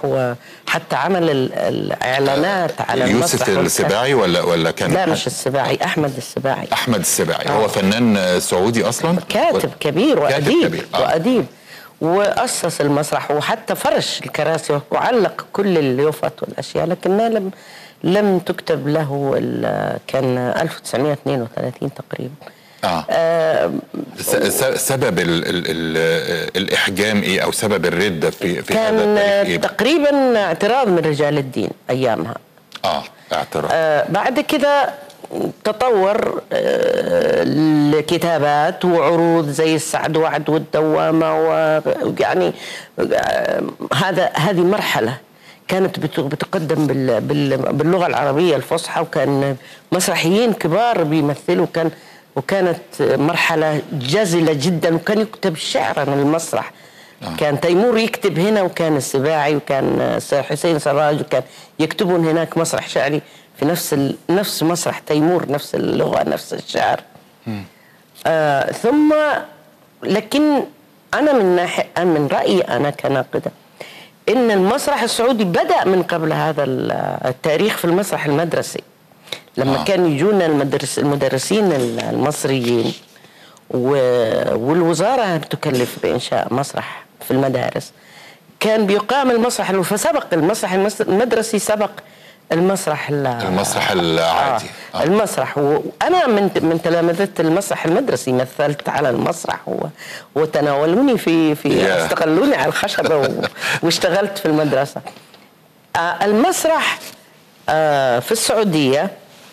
وحتى عمل ال- الاعلانات على المسرح يوسف والكلام. السباعي ولا ولا كان لا حد- مش السباعي احمد السباعي احمد السباعي هو آه. فنان آه، سعودي اصلا كاتب كبير كاتب وأديب كبير، آه. وأديب وأسس المسرح وحتى فرش الكراسي وعلق كل اليوفط والأشياء لكنها لم لم تكتب له ال- كان 1932 تقريبا اه آه س- س- سبب ال ال ال الاحجام ايه او سبب الرده في في هذا كان التاريخ ايه تقريبا اعتراض من رجال الدين أيامها اه اعتراف آه بعد كده تطور آه الكتابات وعروض زي السعد وعد والدوامة ويعني آه هذا هذه مرحلة كانت بت- بتقدم بال- بال- باللغة العربية الفصحى وكان مسرحيين كبار بيمثلوا كان وكانت مرحلة جزلة جدا وكان يكتب شعرا المسرح كان تيمور يكتب هنا وكان السباعي وكان السيد حسين سراج وكان يكتبون هناك مسرح شعري في نفس ال... نفس مسرح تيمور نفس اللغه نفس الشعر آه ثم لكن انا من ناحيه من رايي انا كناقده ان المسرح السعودي بدا من قبل هذا ال- التاريخ في المسرح المدرسي لما آه. آه. كان يجونا المدرس المدرسين المصريين و- والوزاره تكلف بانشاء مسرح في المدارس كان بيقام المسرح فسبق المسرح المس- المدرسي سبق المسرح ال- المسرح العادي. آه. آه. المسرح وانا من من تلامذه المسرح المدرسي مثلت على المسرح و... وتناولوني في في يا. استغلوني على الخشبه و... واشتغلت في المدرسه آه المسرح آه في السعوديه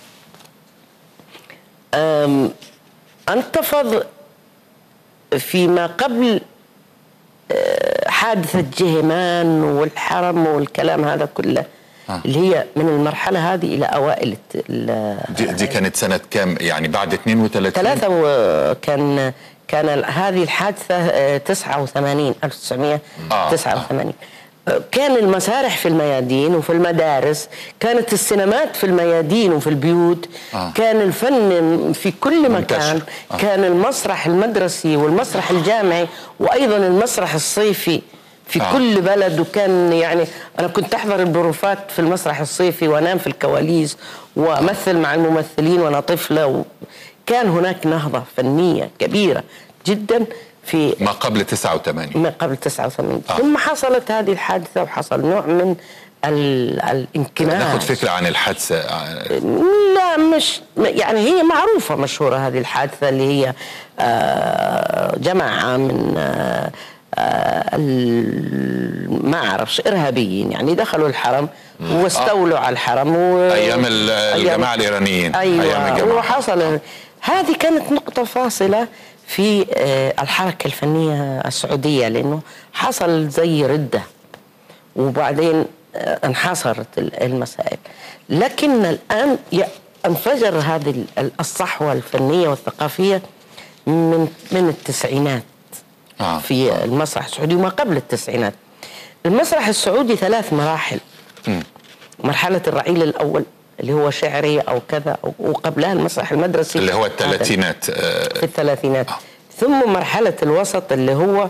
آم، انتفض فيما قبل آه، حادثة جهمان والحرم والكلام هذا كله آه. اللي هي من المرحلة هذه إلى أوائل الت- ال- دي, دي كانت سنه كام يعني بعد 32 ثلاثة وكان كان ال- هذه الحادثة آه، 89 1989 آه، كان المسارح في الميادين وفي المدارس كانت السينمات في الميادين وفي البيوت آه. كان الفن في كل منتشر. مكان آه. كان المسرح المدرسي والمسرح الجامعي وأيضا المسرح الصيفي في آه. كل بلد وكان يعني انا كنت احضر البروفات في المسرح الصيفي وانام في الكواليس وامثل مع الممثلين وانا طفله و... كان هناك نهضه فنيه كبيره جدا في ما قبل 89 ما قبل 89 آه. ثم حصلت هذه الحادثه وحصل نوع من ال... الانكماش ناخد فكره عن الحادثه آه، لا مش يعني هي معروفة مشهورة هذه الحادثة اللي هي آه، جماعة من آه، آه، ال- ما أعرفش إرهابيين يعني دخلوا الحرم واستولوا على الحرم و... ايام ال- الجماعه الايرانيين أيوة ايام الجماعه وحصل هذه كانت نقطة فاصلة في آه، الحركة الفنية السعودية لأنه حصل زي ردة وبعدين آه، انحصرت ال- المسائل لكن الآن ي- انفجر هذه ال- الصحوة الفنية والثقافية من من التسعينات آه. في المسرح السعودي وما قبل التسعينات المسرح السعودي ثلاث مراحل مم. مرحلة الرعيل الأول اللي هو شعري أو كذا أو- وقبلها المسرح المدرسي اللي هو هذا الثلاثينات آه، في الثلاثينات ثم مرحلة الوسط اللي هو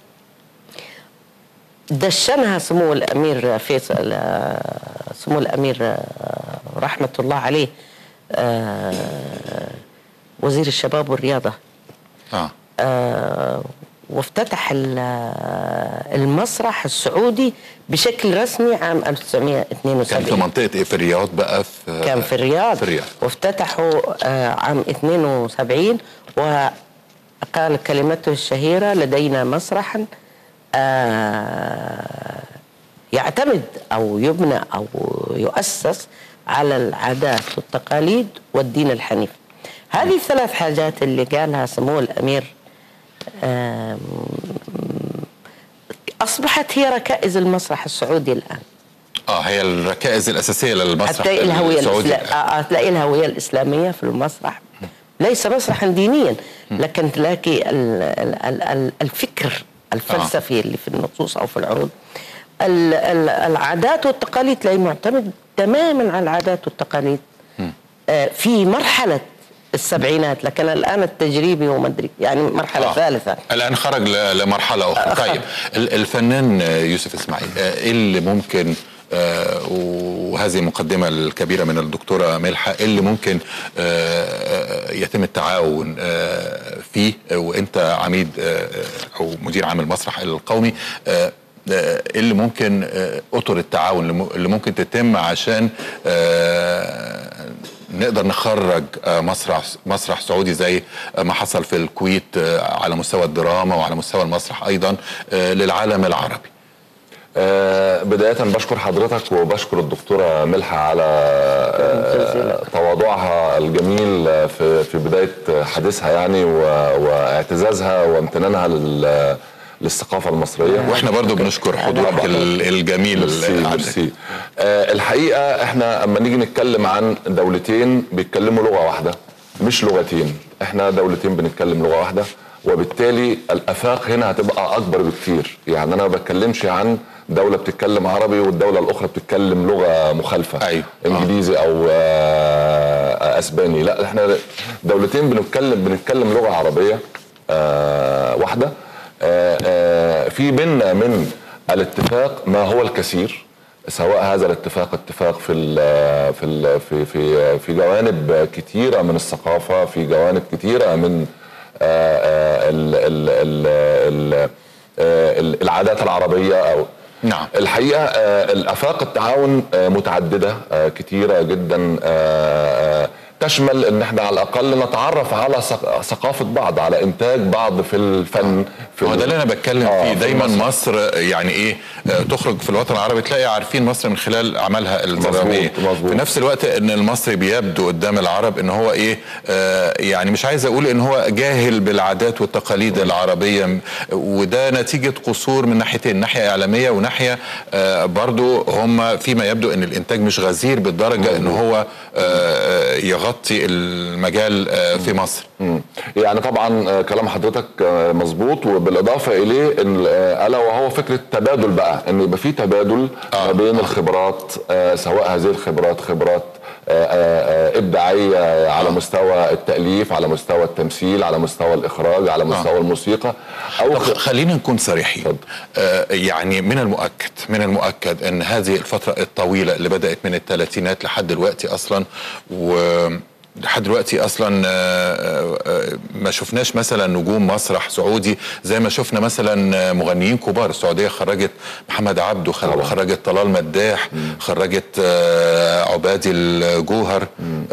دشنها سمو الأمير فيصل آه، سمو الأمير آه، رحمة الله عليه آه، وزير الشباب والرياضة اه آه، وافتتح ال- المسرح السعودي بشكل رسمي عام كان في 1972 منطقه ايه في الرياض بقى في كان في الرياض في الرياض وافتتحوا آه، عام 72 وقال كلمته الشهيرة لدينا مسرحا آه، يعتمد أو يبنى أو يؤسس على العادات والتقاليد والدين الحنيف هذه الثلاث حاجات اللي قالها سمو الأمير آم، أصبحت هي ركائز المسرح السعودي الآن اه هي الركائز الاساسيه للمسرح هتلاقي الهويه السعودي الإسلام... آه، آه، هتلاقي الهويه الاسلاميه في المسرح ليس مسرحا دينيا لكن تلاقي ال... ال... ال... ال- الفكر الفلسفي اللي في النصوص او في العروض ال... ال... العادات والتقاليد تلاقي معتمد تماما على العادات والتقاليد آه، في مرحله السبعينات لكن الان التجريبي وما ادري يعني مرحله آه. ثالثه الان خرج لمرحله اخرى آه. طيب الفنان يوسف اسماعيل ايه اللي ممكن آه وهذه المقدمة الكبيرة من الدكتورة ملحة إيه اللي ممكن آه يتم التعاون آه فيه وانت عميد آه او مدير عام المسرح القومي آه اللي ممكن اطر التعاون اللي ممكن تتم عشان نقدر نخرج مسرح مسرح سعودي زي ما حصل في الكويت على مستوى الدراما وعلى مستوى المسرح ايضا للعالم العربي آه بداية بشكر حضرتك وبشكر الدكتورة ملحة على آه تواضعها الجميل في في بداية حديثها يعني واعتزازها وامتنانها لل للثقافة المصرية واحنا برضو بنشكر حضورك الجميل ميرسي ميرسي آه الحقيقة احنا اما نيجي نتكلم عن دولتين بيتكلموا لغة واحدة مش لغتين احنا دولتين بنتكلم لغة واحدة وبالتالي الافاق هنا هتبقى اكبر بكتير يعني انا ما بتكلمش عن دوله بتتكلم عربي والدوله الاخرى بتتكلم لغه مخالفه أيوة. انجليزي او آه اسباني لا احنا دولتين بنتكلم بنتكلم لغه عربيه آه واحده آه آه في بيننا من الاتفاق ما هو الكثير سواء هذا الاتفاق اتفاق في ال في ال في في في جوانب كثيره من الثقافه في جوانب كثيره من آه آه ال ال ال ال العادات العربيه او نعم الحقيقه الافاق التعاون متعدده كتيره جدا تشمل ان احنا على الاقل نتعرف على ثقافه بعض على انتاج بعض في الفن في هو ده اللي انا بتكلم آه فيه دايما مصر. مصر يعني ايه تخرج في الوطن العربي تلاقي عارفين مصر من خلال اعمالها الدراميه في نفس الوقت ان المصري بيبدو قدام العرب ان هو ايه آه يعني مش عايز اقول ان هو جاهل بالعادات والتقاليد العربيه وده نتيجه قصور من ناحيتين ناحيه اعلاميه وناحيه آه برضو هم فيما يبدو ان الانتاج مش غزير بالدرجه ان هو آه يغطي المجال في مصر مم. يعني طبعا كلام حضرتك مظبوط وبالاضافه اليه ان الا وهو فكره تبادل بقى ان يبقى في تبادل آه. ما بين الخبرات سواء هذه الخبرات خبرات ابداعيه على مستوى التاليف على مستوى التمثيل على مستوى الاخراج على مستوى آه. الموسيقى او خلينا نكون صريحين آه يعني من المؤكد من المؤكد ان هذه الفتره الطويله اللي بدات من الثلاثينات لحد دلوقتي اصلا و لحد دلوقتي اصلا ما شفناش مثلا نجوم مسرح سعودي زي ما شفنا مثلا مغنيين كبار السعوديه خرجت محمد عبده خرجت طلال مداح خرجت عبادي الجوهر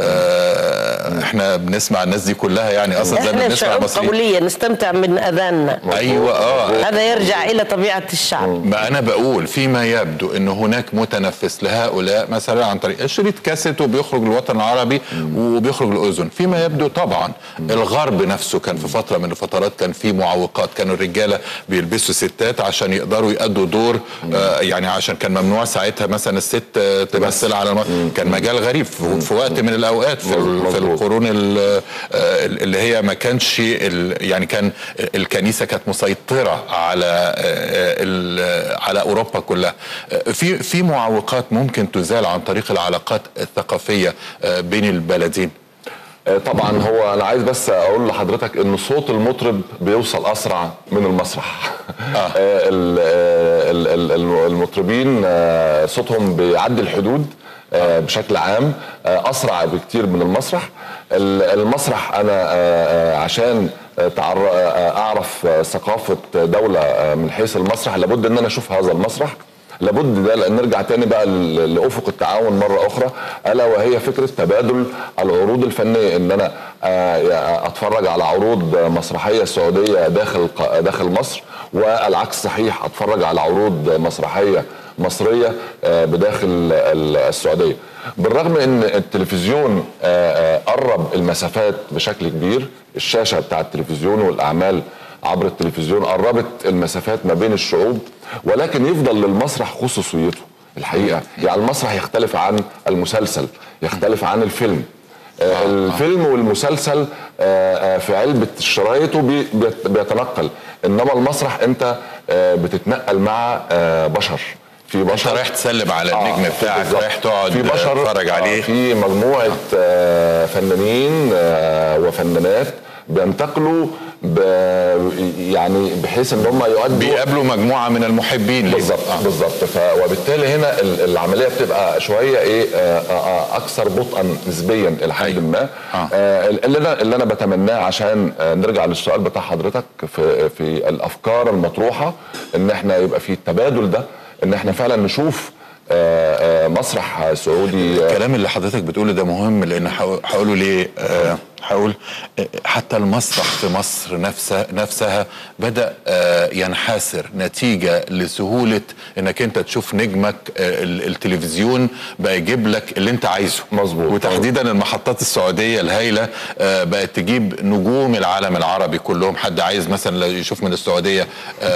احنا بنسمع الناس دي كلها يعني اصلا زي ما بنسمع مصريين قوليه نستمتع من اذاننا ايوه اه هذا يرجع الى طبيعه الشعب ما انا بقول فيما يبدو ان هناك متنفس لهؤلاء مثلا عن طريق شريط كاسيت وبيخرج الوطن العربي وبيخرج يخرج الاذن فيما يبدو طبعا الغرب نفسه كان في فتره من الفترات كان في معوقات كانوا الرجاله بيلبسوا ستات عشان يقدروا يأدوا دور آه يعني عشان كان ممنوع ساعتها مثلا الست تمثل على الم... كان مجال غريب في, في وقت من الاوقات في, في القرون اللي هي ما كانش يعني كان الكنيسه كانت مسيطره على على اوروبا كلها في في معوقات ممكن تزال عن طريق العلاقات الثقافيه بين البلدين طبعا هو انا عايز بس اقول لحضرتك ان صوت المطرب بيوصل اسرع من المسرح آه. المطربين صوتهم بيعدي الحدود بشكل عام اسرع بكتير من المسرح المسرح انا عشان اعرف ثقافه دوله من حيث المسرح لابد ان انا اشوف هذا المسرح لابد ده نرجع تاني بقى لافق التعاون مره اخرى الا وهي فكره تبادل العروض الفنيه ان انا اتفرج على عروض مسرحيه سعوديه داخل داخل مصر والعكس صحيح اتفرج على عروض مسرحيه مصريه بداخل السعوديه بالرغم ان التلفزيون قرب المسافات بشكل كبير الشاشه بتاع التلفزيون والاعمال عبر التلفزيون قربت المسافات ما بين الشعوب ولكن يفضل للمسرح خصوصيته الحقيقه يعني المسرح يختلف عن المسلسل يختلف عن الفيلم آه الفيلم والمسلسل آه في علبة شرايطه بيتنقل إنما المسرح أنت آه بتتنقل مع بشر في انت بشر رايح تسلم على النجم بتاعك بالظبط. رايح تقعد في بشر تتفرج آه، عليه في مجموعه آه، فنانين آه، وفنانات بينتقلوا ب يعني بحيث ان هم يؤدوا بيقابلوا مجموعه من المحبين ليه. بالظبط آه. بالظبط ف وبالتالي هنا ال- العمليه بتبقى شويه ايه آه، آه، آه، اكثر بطئا نسبيا الى حد ما آه. آه، اللي انا اللي انا بتمناه عشان آه، نرجع للسؤال بتاع حضرتك في في الافكار المطروحه ان احنا يبقى في التبادل ده ان احنا فعلا نشوف آه، آه، مسرح سعودي آه، الكلام اللي حضرتك بتقوله ده مهم لان هقو- هقوله ليه آه، هقول آه، حتى المسرح في مصر نفسها نفسها بدا آه، ينحسر نتيجه لسهوله انك انت تشوف نجمك آه، ال- التلفزيون بقى يجيب لك اللي انت عايزه مظبوط. وتحديدا المحطات السعوديه الهائله آه، بقت تجيب نجوم العالم العربي كلهم حد عايز مثلا لو يشوف من السعوديه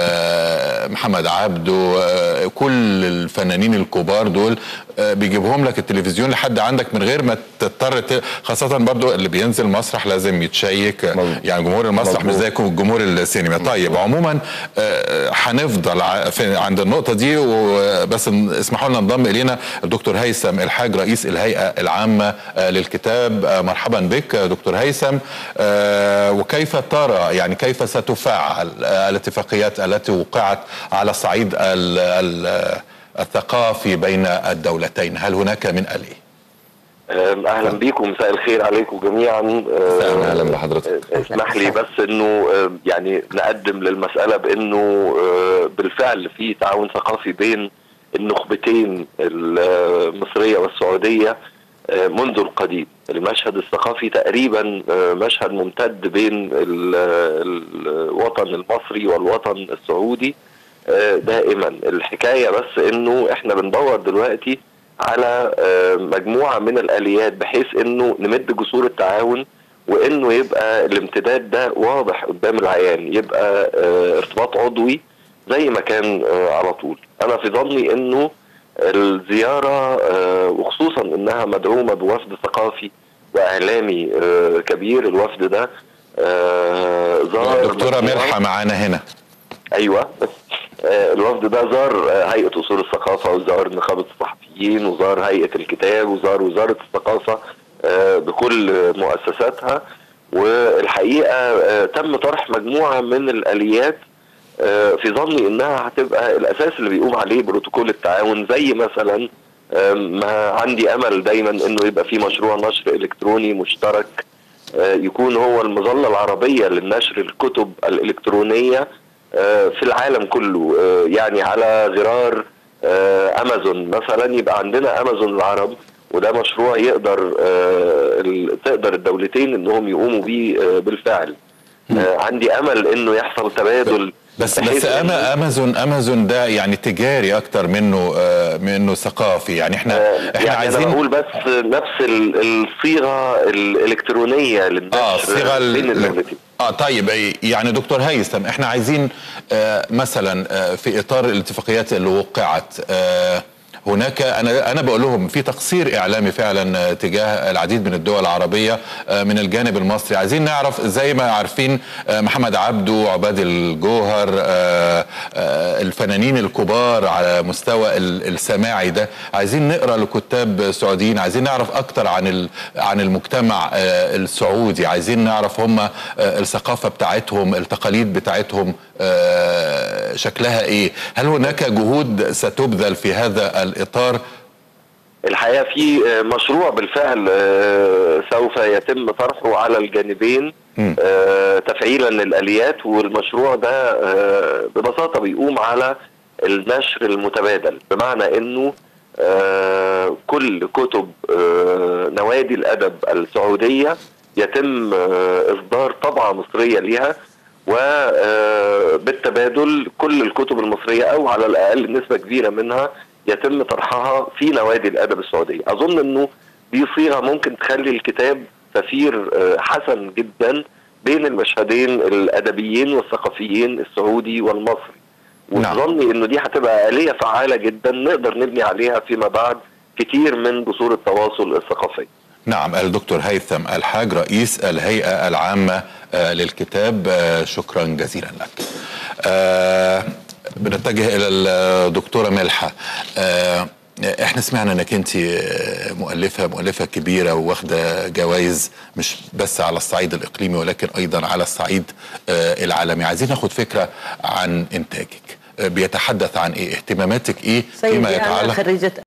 آه، محمد عبده آه، كل الفنانين الكبار دول آه، بيجيبهم لك التلفزيون لحد عندك من غير ما تضطر ت- خاصه برضو اللي بينزل مسرح لازم يتشيك آه، مظبوط. يعني جمهور المسرح مش مظبوط. زي جمهور السينما طيب عموما آه، هنفضل ع- في- عند النقطه دي وبس ن- اسمحوا لنا انضم الينا الدكتور هيثم الحاج رئيس الهيئه العامه آه، للكتاب آه، مرحبا بك آه، دكتور هيثم آه، وكيف ترى يعني كيف ستفعل آه، الاتفاقيات التي وقعت على الصعيد ال- ال- الثقافي بين الدولتين هل هناك من آلية؟ أم، اهلا بيكم مساء الخير عليكم جميعا أم، اهلا بحضرتك اسمح لي بس انه أم، يعني نقدم للمساله بانه أه، بالفعل في تعاون ثقافي بين النخبتين المصريه والسعوديه أه، منذ القديم المشهد الثقافي تقريبا أه، مشهد ممتد بين ال- الوطن المصري والوطن السعودي أه، دائما الحكايه بس انه احنا بندور دلوقتي على آه، مجموعه من الاليات بحيث انه نمد جسور التعاون وانه يبقى الامتداد ده واضح قدام العيان يبقى آه، ارتباط عضوي زي ما كان آه، على طول انا في ظني انه الزياره آه، وخصوصا انها مدعومه بوفد ثقافي واعلامي آه، كبير الوفد ده آه، زار دكتورة مجموعة- ملحة معانا هنا ايوه آه، الوفد ده زار آه، هيئه اصول الثقافه وزار نقابه الصحفيين وزار هيئه الكتاب وزار وزاره الثقافه آه، بكل مؤسساتها والحقيقه آه، تم طرح مجموعه من الاليات آه، في ظني انها هتبقى الاساس اللي بيقوم عليه بروتوكول التعاون زي مثلا آه، ما عندي امل دايما انه يبقى في مشروع نشر الكتروني مشترك آه، يكون هو المظله العربيه للنشر الكتب الالكترونيه آه، في العالم كله آه، يعني على غرار آه، امازون مثلا يبقى عندنا امازون العرب وده مشروع يقدر آه، ال- تقدر الدولتين انهم يقوموا بيه آه، بالفعل آه، عندي امل انه يحصل تبادل بس بحيث بس إنه- أما امازون امازون ده يعني تجاري اكتر منه آه، منه ثقافي يعني احنا آه، احنا يعني عايزين انا بقول بس نفس ال- الصيغه الالكترونيه للنشر اه الصيغه بين ال- الدولتين اه طيب أي- يعني دكتور هيثم احنا عايزين آه مثلا آه في اطار الاتفاقيات اللي وقعت آه هناك انا انا بقول لهم في تقصير اعلامي فعلا آه، تجاه العديد من الدول العربيه آه، من الجانب المصري عايزين نعرف زي ما عارفين آه، محمد عبده عباد الجوهر آه، آه، الفنانين الكبار على مستوى ال- السماعي ده عايزين نقرا لكتاب سعوديين عايزين نعرف اكتر عن ال- عن المجتمع آه، السعودي عايزين نعرف هم آه، الثقافه بتاعتهم التقاليد بتاعتهم آه، شكلها ايه هل هناك جهود ستبذل في هذا الاطار الحقيقه في آه، مشروع بالفعل آه، سوف يتم طرحه على الجانبين مم. آه، تفعيلا للاليات والمشروع ده آه، ببساطه بيقوم على النشر المتبادل بمعنى انه آه، كل كتب آه، نوادي الادب السعوديه يتم آه، اصدار طبعه مصريه ليها وبالتبادل كل الكتب المصريه او على الاقل نسبه كبيره منها يتم طرحها في نوادي الادب السعوديه اظن انه دي صيغه ممكن تخلي الكتاب سفير آه، حسن جدا بين المشهدين الادبيين والثقافيين السعودي والمصري نعم. وظني انه دي هتبقى اليه فعاله جدا نقدر نبني عليها فيما بعد كتير من جسور التواصل الثقافي نعم الدكتور هيثم الحاج رئيس الهيئة العامة آه، للكتاب آه، شكرا جزيلا لك آه، بنتجه الى الدكتوره ملحه آه، احنا سمعنا انك انت مؤلفه مؤلفه كبيره واخده جوائز مش بس على الصعيد الاقليمي ولكن ايضا على الصعيد آه، العالمي عايزين ناخد فكره عن انتاجك آه، بيتحدث عن ايه اهتماماتك ايه سيدي انا خريجه